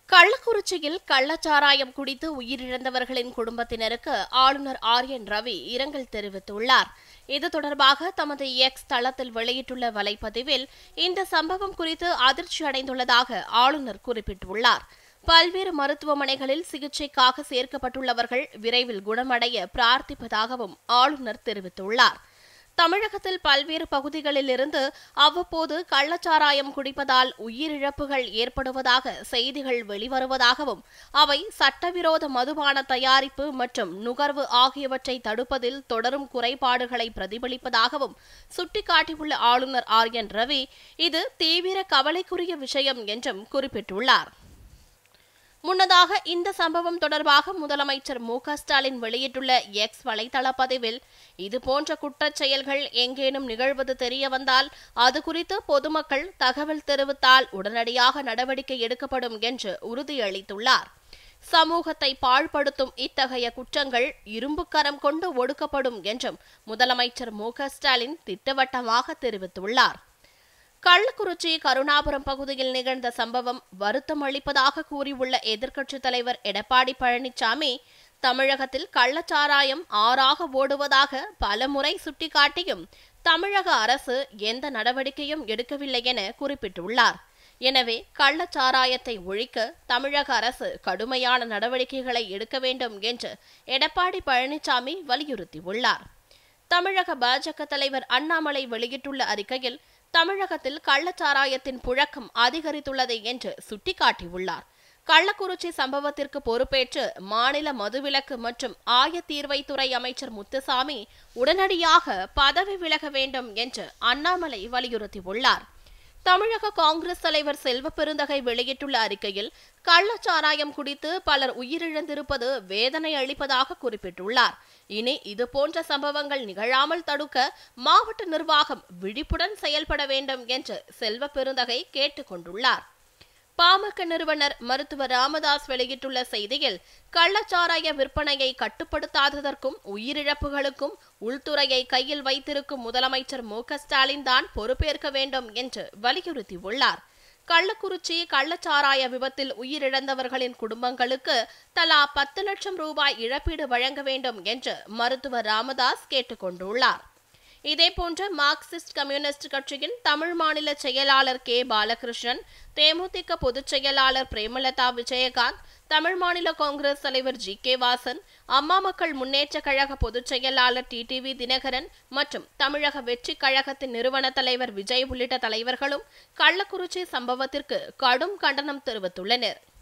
கள்ளக்குறிச்சியில் கள்ளச்சாராயம் குடித்து உயிரிழந்தவர்களின் குடும்பத்தினருக்கு ஆளுநர் ஆர் என் ரவி இரங்கல் தெரிவித்துள்ளார் இது தொடர்பாக தமது எக்ஸ் தளத்தில் வெளியிட்டுள்ள வலைப்பதிவில் இந்த சம்பவம் குறித்து அதிர்ச்சி அடைந்துள்ளதாக ஆளுநர் குறிப்பிட்டுள்ளார் பல்வேறு மருத்துவமனைகளில் சிகிச்சைக்காக சேர்க்கப்பட்டுள்ளவர்கள் விரைவில் குணமடைய பிரார்த்திப்பதாகவும் ஆளுநர் தெரிவித்துள்ளார் தமிழகத்தில் பல்வேறு பகுதிகளில் இருந்து அவ்வப்போது கள்ளச்சாராயம் குடிப்பதால் உயிரிழப்புகள் ஏற்படுவதாக செய்திகள் வெளிவருவதாகவும் அவை சட்டவிரோத மதுபான தயாரிப்பு மற்றும் நுகர்வு ஆகியவற்றை தடுப்பதில் தொடரும் குறைபாடுகளை பிரதிபலிப்பதாகவும் சுட்டிக்காட்டியுள்ள ஆளுநர் ஆர் என் ரவி இது தீவிர கவலைக்குரிய விஷயம் என்றும் குறிப்பிட்டுள்ளார் முன்னதாக இந்த சம்பவம் தொடர்பாக முதலமைச்சர் மு க ஸ்டாலின் வெளியிட்டுள்ள எக்ஸ் வலைதள பதிவில் இதுபோன்ற குற்றச் செயல்கள் எங்கேனும் நிகழ்வது தெரியவந்தால் அது குறித்து பொதுமக்கள் தகவல் தெரிவித்தால் உடனடியாக நடவடிக்கை எடுக்கப்படும் என்று உறுதியளித்துள்ளார் சமூகத்தை பாழ்படுத்தும் இத்தகைய குற்றங்கள் இரும்புக்கரம் கொண்டு ஒடுக்கப்படும் என்றும் முதலமைச்சர் மு க ஸ்டாலின் திட்டவட்டமாக தெரிவித்துள்ளார் கள்ளக்குறிச்சி கருணாபுரம் பகுதியில் நிகழ்ந்த சம்பவம் வருத்தம் அளிப்பதாக கூறியுள்ள எதிர்க்கட்சித் தலைவர் எடப்பாடி பழனிசாமி தமிழகத்தில் கள்ளச்சாராயம் ஆறாக ஓடுவதாக பலமுறை சுட்டிக்காட்டியும் தமிழக அரசு எந்த நடவடிக்கையும் எடுக்கவில்லை என குறிப்பிட்டுள்ளார் எனவே கள்ளச்சாராயத்தை ஒழிக்க தமிழக அரசு கடுமையான நடவடிக்கைகளை எடுக்க வேண்டும் என்று எடப்பாடி பழனிசாமி வலியுறுத்தியுள்ளார் தமிழக பாஜக தலைவர் அண்ணாமலை வெளியிட்டுள்ள அறிக்கையில் தமிழகத்தில் கள்ளச்சாராயத்தின் புழக்கம் அதிகரித்துள்ளது என்று சுட்டிக்காட்டியுள்ளார் கள்ளக்குறிச்சி சம்பவத்திற்கு பொறுப்பேற்று மாநில மதுவிலக்கு மற்றும் ஆயத்தீர்வைத்துறை அமைச்சர் முத்துசாமி உடனடியாக பதவி விலக வேண்டும் என்று அண்ணாமலை வலியுறுத்தியுள்ளார் தமிழக காங்கிரஸ் தலைவர் செல்வ பெருந்தகை வெளியிட்டுள்ள அறிக்கையில் கள்ளச்சாராயம் குடித்து பலர் உயிரிழந்திருப்பது வேதனை அளிப்பதாக குறிப்பிட்டுள்ளார் இனி இதுபோன்ற சம்பவங்கள் நிகழாமல் தடுக்க மாவட்ட நிர்வாகம் விழிப்புடன் செயல்பட வேண்டும் என்று செல்வ பெருந்தகை கேட்டுக் கொண்டுள்ளார் பாமக நிறுவனர் மருத்துவர் ராமதாஸ் வெளியிட்டுள்ள செய்தியில் கள்ளச்சாராய விற்பனையை கட்டுப்படுத்தாததற்கும் உயிரிழப்புகளுக்கும் உள்துறையை கையில் வைத்திருக்கும் முதலமைச்சர் மு க ஸ்டாலின் தான் பொறுப்பேற்க வேண்டும் என்று வலியுறுத்தியுள்ளார் கள்ளக்குறிச்சி கள்ளச்சாராய விபத்தில் உயிரிழந்தவர்களின் குடும்பங்களுக்கு தலா பத்து லட்சம் ரூபாய் இழப்பீடு வழங்க வேண்டும் என்று மருத்துவர் ராமதாஸ் கேட்டுக் கொண்டுள்ளார் இதேபோன்ற மார்க்சிஸ்ட் கம்யூனிஸ்ட் கட்சியின் தமிழ் மாநில செயலாளர் கே பாலகிருஷ்ணன் தேமுதிக பொதுச் செயலாளர் பிரேமலதா விஜயகாந்த் தமிழ் மாநில காங்கிரஸ் தலைவர் ஜி கே வாசன் அம்மா மக்கள் முன்னேற்ற கழக பொதுச் செயலாளர் டிடிவி தினகரன் மற்றும் தமிழக வெற்றி கழகத்தின் நிறுவன தலைவர் விஜய் உள்ளிட்ட தலைவர்களும் கள்ளக்குறிச்சி சம்பவத்திற்கு கடும் கண்டனம் தெரிவித்துள்ளனர்